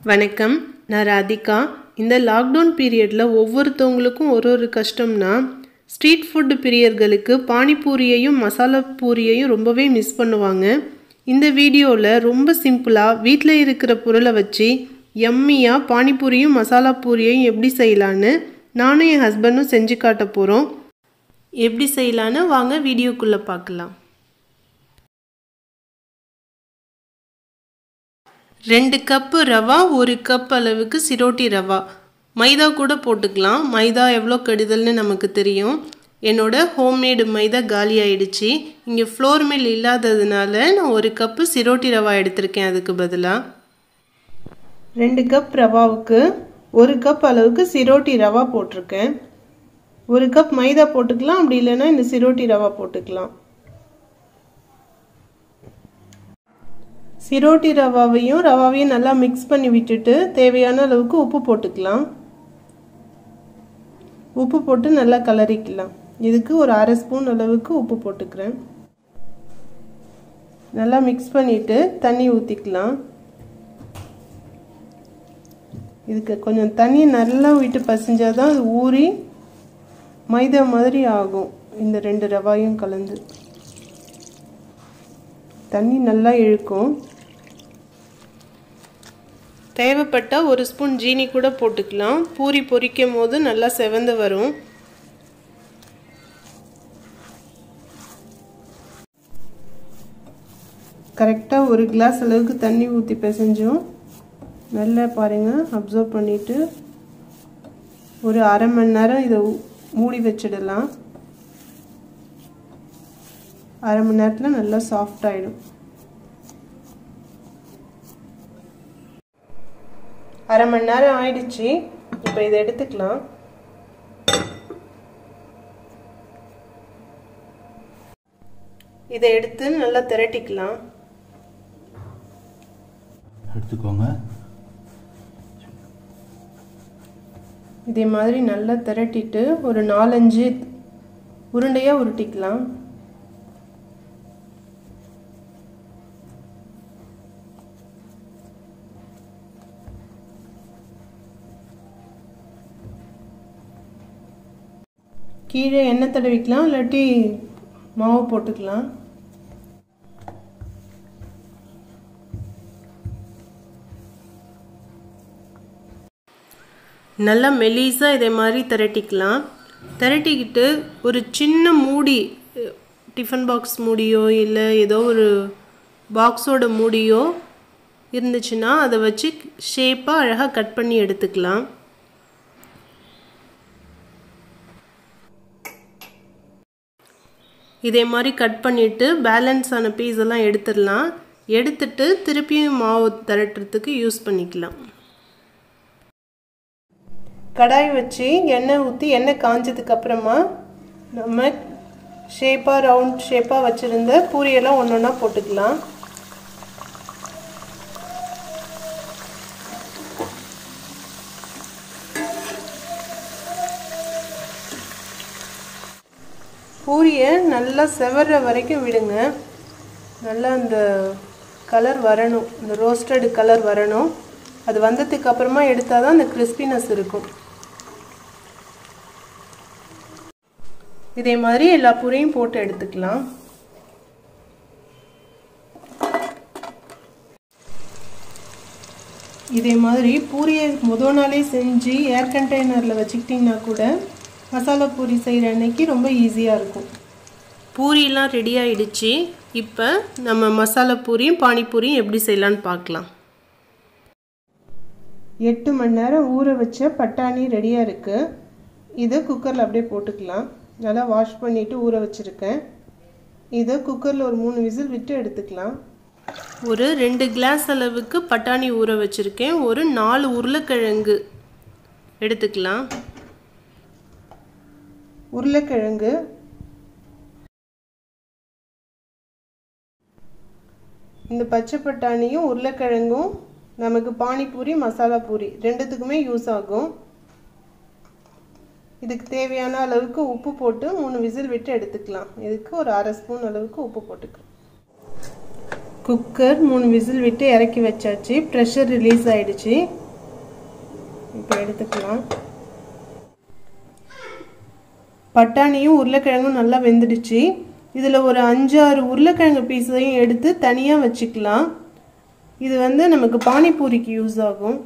வணக்கம் நான் ராதிகா இந்த லாக்டவுன் பீரியடில் ஒவ்வொருத்தவங்களுக்கும் ஒரு ஒரு கஷ்டம்னா ஸ்ட்ரீட் ஃபுட் பிரியர்களுக்கு பானிபூரியையும் மசாலா பூரியையும் ரொம்பவே மிஸ் பண்ணுவாங்க இந்த வீடியோவில் ரொம்ப சிம்பிளாக வீட்டில் இருக்கிற பொருளை வச்சு எம்மியாக பானிபூரியும் மசாலா பூரியையும் எப்படி செய்யலான்னு நானும் என் ஹஸ்பண்டும் செஞ்சு காட்ட போகிறோம் எப்படி செய்யலான்னு வாங்க வீடியோக்குள்ளே பார்க்கலாம் ரெண்டு கப்பு ரவா ஒரு கப் அளவுக்கு சிரோட்டி ரவா மைதா கூட போட்டுக்கலாம் மைதா எவ்வளோ கெடுதல்னு நமக்கு தெரியும் என்னோட ஹோம்மேடு மைதா காலி ஆயிடுச்சு இங்கே ஃப்ளோர் மில் இல்லாததுனால நான் ஒரு கப்பு சிரோட்டி ரவா எடுத்திருக்கேன் அதுக்கு பதிலாக ரெண்டு கப் ரவாவுக்கு ஒரு கப் அளவுக்கு சிரோட்டி ரவா போட்டிருக்கேன் ஒரு கப் மைதா போட்டுக்கலாம் அப்படி இல்லைன்னா இந்த சிரோட்டி ரவா போட்டுக்கலாம் சிரோட்டி ரவாவையும் ரவாவையும் நல்லா மிக்ஸ் பண்ணி விட்டுட்டு தேவையான அளவுக்கு உப்பு போட்டுக்கலாம் உப்பு போட்டு நல்லா கலரிக்கலாம் இதுக்கு ஒரு அரை ஸ்பூன் அளவுக்கு உப்பு போட்டுக்கிறேன் நல்லா மிக்ஸ் பண்ணிவிட்டு தண்ணி ஊற்றிக்கலாம் இதுக்கு கொஞ்சம் தண்ணி நல்லா விட்டு பசிஞ்சால் தான் அது ஊறி மைதா மாதிரி ஆகும் இந்த ரெண்டு ரவாயும் கலந்து தண்ணி நல்லா இழுக்கும் தேவைப்பட்டால் ஒரு ஸ்பூன் ஜீனி கூட போட்டுக்கலாம் பூரி பொரிக்கும் போது நல்லா செவந்து வரும் கரெக்டாக ஒரு கிளாஸ் அளவுக்கு தண்ணி ஊற்றி பிசைஞ்சோம் நல்லா பாருங்கள் அப்சர்வ் பண்ணிவிட்டு ஒரு அரை மணி நேரம் இதை மூடி வச்சிடலாம் அரை மணி நேரத்தில் நல்லா சாஃப்ட் ஆகிடும் அரை மணி நேரம் ஆயிடுச்சு இப்போ இதை எடுத்துக்கலாம் இதை எடுத்து நல்லா திரட்டிக்கலாம் எடுத்துக்கோங்க இதே மாதிரி நல்லா திரட்டிட்டு ஒரு நாலஞ்சு உருண்டையாக உருட்டிக்கலாம் கீழே எண்ணெய் தடவிக்கலாம் இல்லாட்டி மாவு போட்டுக்கலாம் நல்லா மெலிசாக இதே மாதிரி திரட்டிக்கலாம் திரட்டிக்கிட்டு ஒரு சின்ன மூடி டிஃபன் பாக்ஸ் மூடியோ இல்லை ஏதோ ஒரு பாக்ஸோட மூடியோ இருந்துச்சுன்னா அதை வச்சு ஷேப்பாக அழகாக கட் பண்ணி எடுத்துக்கலாம் இதே மாதிரி கட் பண்ணிவிட்டு பேலன்ஸ் ஆன பீஸ் எல்லாம் எடுத்துடலாம் எடுத்துட்டு திருப்பியும் மாவு திரட்டுறதுக்கு யூஸ் பண்ணிக்கலாம் கடாய் வச்சு எண்ணெய் ஊற்றி எண்ணெய் காஞ்சதுக்கு அப்புறமா நம்ம ஷேப்பாக ரவுண்ட் ஷேப்பாக வச்சுருந்த பூரியெல்லாம் ஒன்று ஒன்றா போட்டுக்கலாம் பூரியை நல்லா செவற வரைக்கும் விடுங்க நல்லா அந்த கலர் வரணும் இந்த ரோஸ்டடு கலர் வரணும் அது வந்ததுக்கு அப்புறமா எடுத்தால் தான் அந்த கிறிஸ்பினஸ் இருக்கும் இதே மாதிரி எல்லா பூரியும் போட்டு எடுத்துக்கலாம் இதே மாதிரி பூரியை முதல் நாளே செஞ்சு ஏர் கண்டெய்னரில் வச்சுக்கிட்டிங்கன்னா கூட மசாலா பூரி செய்கிற அன்னைக்கு ரொம்ப ஈஸியாக இருக்கும் பூரியெலாம் ரெடி ஆயிடுச்சு இப்போ நம்ம மசாலா பூரியும் பானிபூரியும் எப்படி செய்யலான்னு பார்க்கலாம் எட்டு மணி நேரம் ஊற வச்ச பட்டாணி ரெடியாக இருக்குது இதை குக்கரில் அப்படியே போட்டுக்கலாம் நல்லா வாஷ் பண்ணிவிட்டு ஊற வச்சுருக்கேன் இதை குக்கரில் ஒரு மூணு விசில் விட்டு எடுத்துக்கலாம் ஒரு ரெண்டு கிளாஸ் அளவுக்கு பட்டாணி ஊற வச்சுருக்கேன் ஒரு நாலு உருளைக்கிழங்கு எடுத்துக்கலாம் உருளைக்கிழங்கு இந்த பச்சை பட்டாணியும் உருளைக்கிழங்கும் நமக்கு பானிபூரி மசாலா பூரி ரெண்டுத்துக்குமே யூஸ் ஆகும் இதுக்கு தேவையான அளவுக்கு உப்பு போட்டு மூணு விசில் விட்டு எடுத்துக்கலாம் இதுக்கு ஒரு அரை ஸ்பூன் அளவுக்கு உப்பு போட்டுக்கலாம் குக்கர் மூணு விசில் விட்டு இறக்கி வச்சாச்சு ப்ரெஷர் ரிலீஸ் ஆயிடுச்சு இப்போ எடுத்துக்கலாம் பட்டாணியும் உருளைக்கிழங்கும் நல்லா வெந்துடுச்சு இதில் ஒரு அஞ்சாறு உருளைக்கிழங்கு பீஸையும் எடுத்து தனியாக வச்சுக்கலாம் இது வந்து நமக்கு பானிபூரிக்கு யூஸ் ஆகும்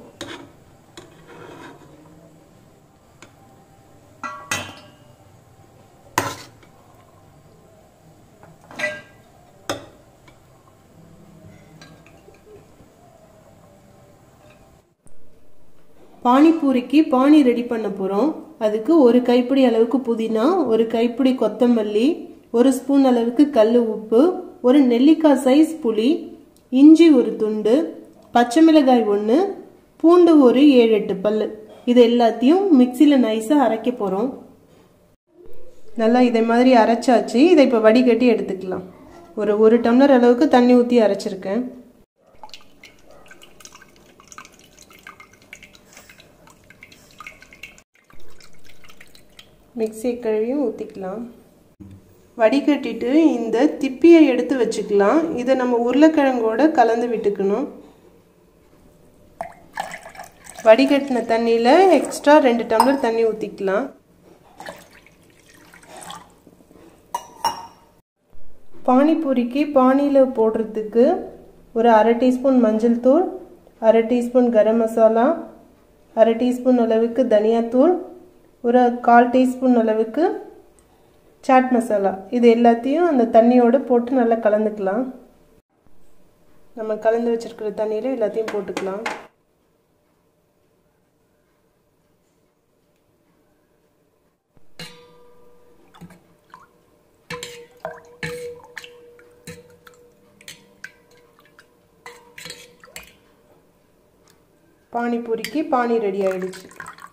பானிபூரிக்கு பானி ரெடி பண்ண போகிறோம் அதுக்கு ஒரு கைப்பிடி அளவுக்கு புதினா ஒரு கைப்பிடி கொத்தமல்லி ஒரு ஸ்பூன் அளவுக்கு கல் உப்பு ஒரு நெல்லிக்காய் சைஸ் புளி இஞ்சி ஒரு துண்டு பச்சை மிளகாய் ஒன்று பூண்டு ஒரு ஏழு எட்டு பல் இது எல்லாத்தையும் மிக்சியில் நைஸாக அரைக்க போகிறோம் நல்லா இதை மாதிரி அரைச்சாச்சு இதை இப்போ வடிகட்டி எடுத்துக்கலாம் ஒரு ஒரு டம்ளர் அளவுக்கு தண்ணி ஊற்றி அரைச்சிருக்கேன் மிக்சி கழுவியும் ஊற்றிக்கலாம் வடிகட்டிட்டு இந்த திப்பியை எடுத்து வச்சுக்கலாம் இதை நம்ம உருளைக்கிழங்கோட கலந்து விட்டுக்கணும் வடிகட்டின தண்ணியில் எக்ஸ்ட்ரா ரெண்டு டம்ளர் தண்ணி ஊற்றிக்கலாம் பானிபூரிக்கு பானியில் போடுறதுக்கு ஒரு அரை டீஸ்பூன் மஞ்சள் தூள் அரை டீஸ்பூன் கரம் மசாலா அரை டீஸ்பூன் அளவுக்கு தனியாத்தூள் ஒரு கால் டீஸ்பூன் அளவுக்கு சாட் மசாலா இது எல்லாத்தையும் அந்த தண்ணியோடு போட்டு நல்லா கலந்துக்கலாம் நம்ம கலந்து வச்சுருக்கிற தண்ணியில் எல்லாத்தையும் போட்டுக்கலாம் பானிபூரிக்கு பானி ரெடி ஆயிடுச்சு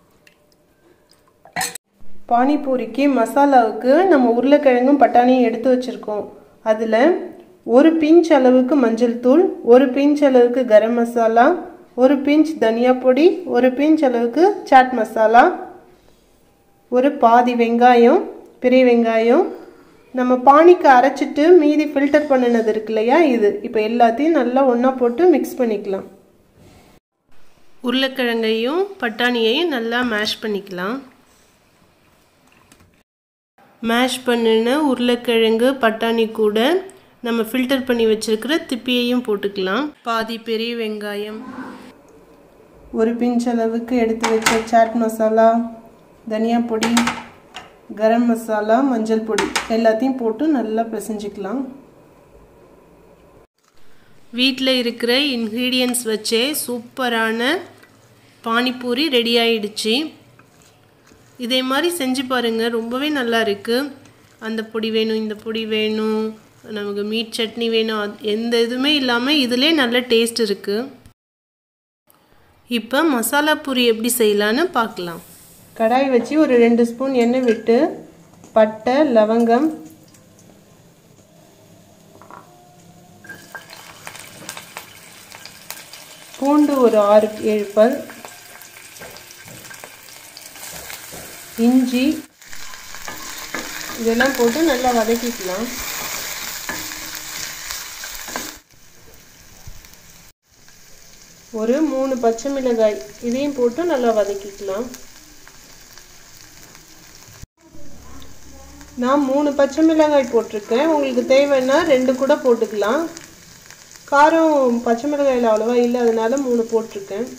பானிபூரிக்கு மசாலாவுக்கு நம்ம உருளைக்கிழங்கும் பட்டாணியும் எடுத்து வச்சுருக்கோம் அதில் ஒரு பிஞ்ச் அளவுக்கு மஞ்சள் தூள் ஒரு பிஞ்ச் அளவுக்கு கரம் மசாலா ஒரு பிஞ்ச் தனியா பொடி ஒரு பிஞ்ச் அளவுக்கு சாட் மசாலா ஒரு பாதி வெங்காயம் பெரிய வெங்காயம் நம்ம பானிக்கு அரைச்சிட்டு மீதி ஃபில்டர் பண்ணினது இருக்கு இல்லையா இது இப்போ எல்லாத்தையும் நல்லா ஒன்றா போட்டு மிக்ஸ் பண்ணிக்கலாம் உருளைக்கிழங்கையும் பட்டாணியையும் நல்லா மேஷ் பண்ணிக்கலாம் மேஷ் பண்ணின உருளைக்கிழங்கு பட்டாணி கூட நம்ம ஃபில்டர் பண்ணி வச்சுருக்கிற திப்பியையும் போட்டுக்கலாம் பாதி பெரிய வெங்காயம் ஒரு பிஞ்ச் அளவுக்கு எடுத்து வச்ச சாட் மசாலா தனியா பொடி கரம் மசாலா மஞ்சள் பொடி எல்லாத்தையும் போட்டு நல்லா பிசைஞ்சிக்கலாம் வீட்டில் இருக்கிற இன்க்ரீடியன்ஸ் வச்சே சூப்பரான பானிபூரி ரெடி ஆயிடுச்சு இதே மாதிரி செஞ்சு பாருங்கள் ரொம்பவே நல்லா இருக்குது அந்த பொடி வேணும் இந்த பொடி வேணும் நமக்கு மீட் சட்னி வேணும் அது எந்த இதுவுமே இல்லாமல் இதிலே நல்ல டேஸ்ட் இருக்குது இப்போ மசாலா பூரி எப்படி செய்யலான்னு பார்க்கலாம் கடாய் வச்சு ஒரு ரெண்டு ஸ்பூன் எண்ணெய் விட்டு பட்டை லவங்கம் பூண்டு ஒரு ஆறு ஏழு பல் இஞ்சி இதெல்லாம் போட்டு நல்லா வதக்கிக்கலாம் ஒரு மூணு பச்சை மிளகாய் இதையும் போட்டு நல்லா வதக்கிக்கலாம் நான் மூணு பச்சை மிளகாய் போட்டிருக்கேன் உங்களுக்கு தேவைன்னா ரெண்டு கூட போட்டுக்கலாம் காரம் பச்சை மிளகாயில் அவ்வளோவா இல்லை அதனால மூணு போட்டிருக்கேன்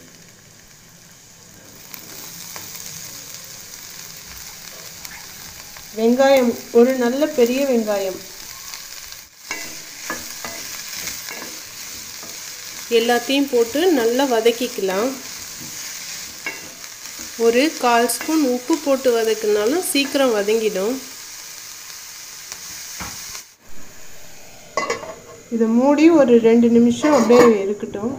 வெங்காயம் ஒரு நல்ல பெரிய வெங்காயம் எல்லாத்தையும் போட்டு நல்லா வதக்கிக்கலாம் ஒரு கால் ஸ்பூன் உப்பு போட்டு வதக்கினாலும் சீக்கிரம் வதங்கிடும் இதை மூடி ஒரு ரெண்டு நிமிஷம் அப்படியே இருக்கட்டும்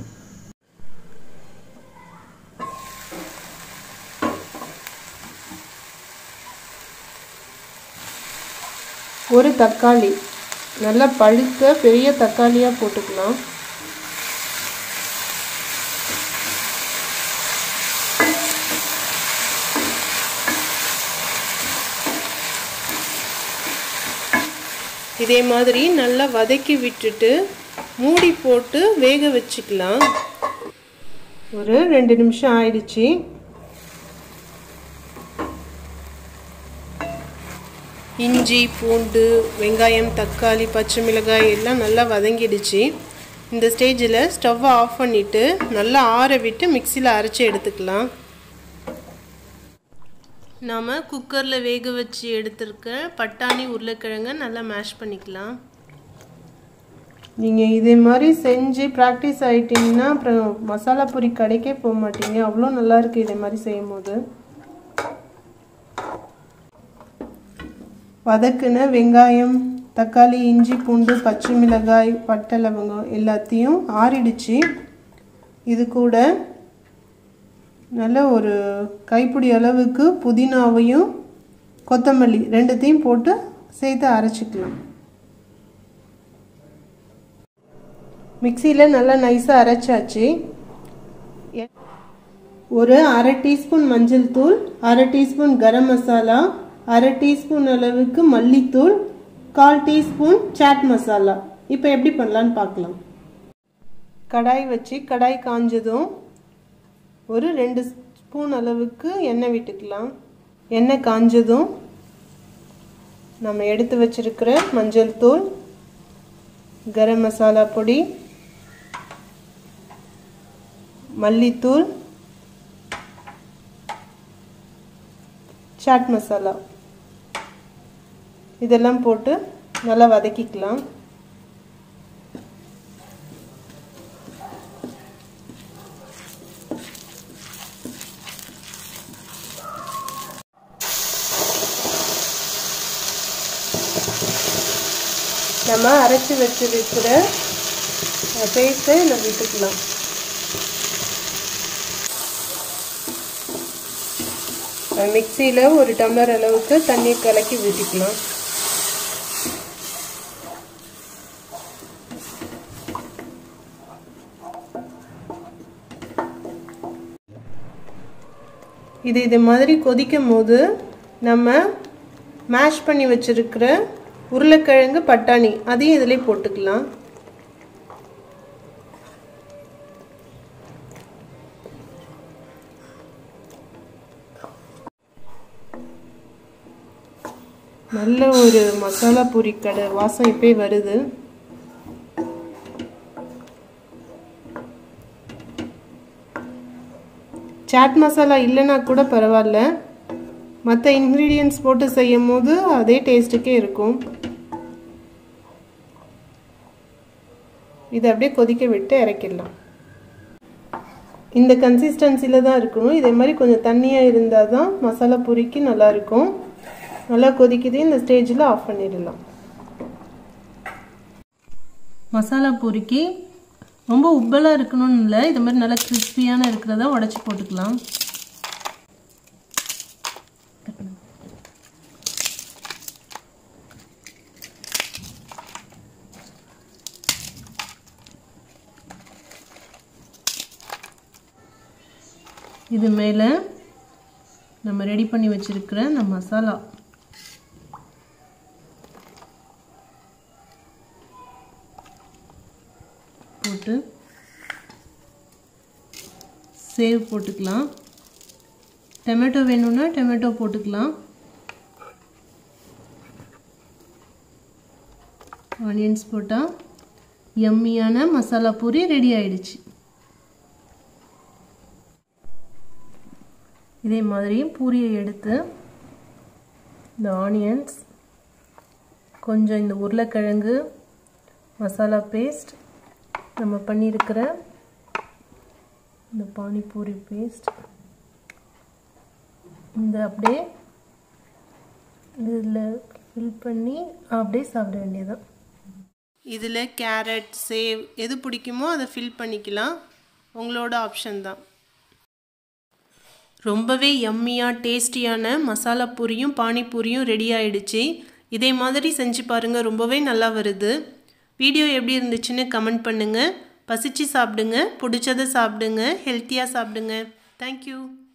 ஒரு தக்காளி நல்லா பழுத்த பெரிய தக்காளியாக போட்டுக்கலாம் இதே மாதிரி நல்லா வதக்கி விட்டுட்டு மூடி போட்டு வேக வச்சுக்கலாம் ஒரு ரெண்டு நிமிஷம் ஆயிடுச்சு இஞ்சி பூண்டு வெங்காயம் தக்காளி பச்சை மிளகாய் எல்லாம் நல்லா வதங்கிடுச்சு இந்த ஸ்டேஜில் ஸ்டவ்வை ஆஃப் பண்ணிவிட்டு நல்லா ஆற விட்டு மிக்சியில் அரைச்சி எடுத்துக்கலாம் நாம் குக்கரில் வேக வச்சு எடுத்துருக்க பட்டாணி உருளைக்கிழங்க நல்லா மேஷ் பண்ணிக்கலாம் நீங்கள் இதே மாதிரி செஞ்சு ப்ராக்டிஸ் ஆகிட்டிங்கன்னா அப்புறம் மசாலா பொரி கடைக்கே போக மாட்டீங்க அவ்வளோ நல்லாயிருக்கு இதே மாதிரி செய்யும் போது வதக்குன வெங்காயம் தக்காளி இஞ்சி பூண்டு பச்சை மிளகாய் பட்டை லவங்கம் எல்லாத்தையும் ஆறிடுச்சு இது கூட நல்ல ஒரு கைப்பிடி அளவுக்கு புதினாவையும் கொத்தமல்லி ரெண்டுத்தையும் போட்டு சேர்த்து அரைச்சிக்கலாம் மிக்சியில் நல்லா நைஸாக அரைச்சாச்சு ஒரு அரை டீஸ்பூன் மஞ்சள் தூள் அரை டீஸ்பூன் கரம் மசாலா அரை டீஸ்பூன் அளவுக்கு மல்லித்தூள் கால் டீஸ்பூன் சாட் மசாலா இப்போ எப்படி பண்ணலான்னு பார்க்கலாம் கடாய் வச்சு கடாய் காஞ்சதும் ஒரு ரெண்டு ஸ்பூன் அளவுக்கு எண்ணெய் விட்டுக்கலாம் எண்ணெய் காஞ்சதும் நம்ம எடுத்து வச்சிருக்கிற மஞ்சள் தூள் கரம் மசாலா பொடி மல்லித்தூள் சாட் மசாலா இதெல்லாம் போட்டு நல்லா வதக்கிக்கலாம் நம்ம அரைச்சி வச்சிருக்கிற பேஸ்ட்டை நம்ம விட்டுக்கலாம் மிக்சியில் ஒரு டம்ளர் அளவுக்கு தண்ணி கலக்கி ஊற்றிக்கலாம் இது இது மாதிரி கொதிக்கும் போது நம்ம மேஷ் பண்ணி வச்சிருக்கிற உருளைக்கிழங்கு பட்டாணி அதையும் இதில் போட்டுக்கலாம் நல்ல ஒரு மசாலா பூரி கடை வாசம் இப்பே வருது சாட் மசாலா இல்லைன்னா கூட பரவாயில்ல மற்ற இன்க்ரீடியன்ட்ஸ் போட்டு செய்யும் போது அதே டேஸ்ட்டுக்கே இருக்கும் இதை அப்படியே கொதிக்க விட்டு இறக்கிடலாம் இந்த கன்சிஸ்டன்சியில் தான் இருக்கணும் இதே மாதிரி கொஞ்சம் தண்ணியாக இருந்தால் தான் மசாலா பூரிக்கு நல்லாயிருக்கும் நல்லா கொதிக்குது இந்த ஸ்டேஜில் ஆஃப் பண்ணிடலாம் மசாலா பூரிக்கு ரொம்ப உப்பலாக இருக்கணும்னு இல்லை இது மாதிரி நல்லா கிறிஸ்பியான இருக்கிறத உடச்சி போட்டுக்கலாம் இது மேலே நம்ம ரெடி பண்ணி வச்சுருக்கிற இந்த மசாலா போட்டு சேவ் போட்டுக்கலாம் டொமேட்டோ வேணும்னா டொமேட்டோ போட்டுக்கலாம் ஆனியன்ஸ் போட்டால் எம்மியான மசாலா பூரி ரெடி ஆயிடுச்சு இதே மாதிரி பூரியை எடுத்து இந்த ஆனியன்ஸ் கொஞ்சம் இந்த உருளைக்கிழங்கு மசாலா பேஸ்ட் நம்ம பண்ணியிருக்கிற இந்த பானிபூரி பேஸ்ட் இந்த அப்படியே இதில் ஃபில் பண்ணி அப்படியே சாப்பிட வேண்டியதான் இதில் கேரட் சேவ் எது பிடிக்குமோ அதை ஃபில் பண்ணிக்கலாம் உங்களோட ஆப்ஷன் தான் ரொம்பவே யம்மியாக டேஸ்டியான மசாலா பூரியும் பானிபூரியும் ரெடி ஆயிடுச்சு இதே மாதிரி செஞ்சு பாருங்கள் ரொம்பவே நல்லா வருது வீடியோ எப்படி இருந்துச்சுன்னு கமெண்ட் பண்ணுங்கள் பசிச்சு சாப்பிடுங்க பிடிச்சதை சாப்பிடுங்க ஹெல்த்தியாக சாப்பிடுங்க தேங்க்யூ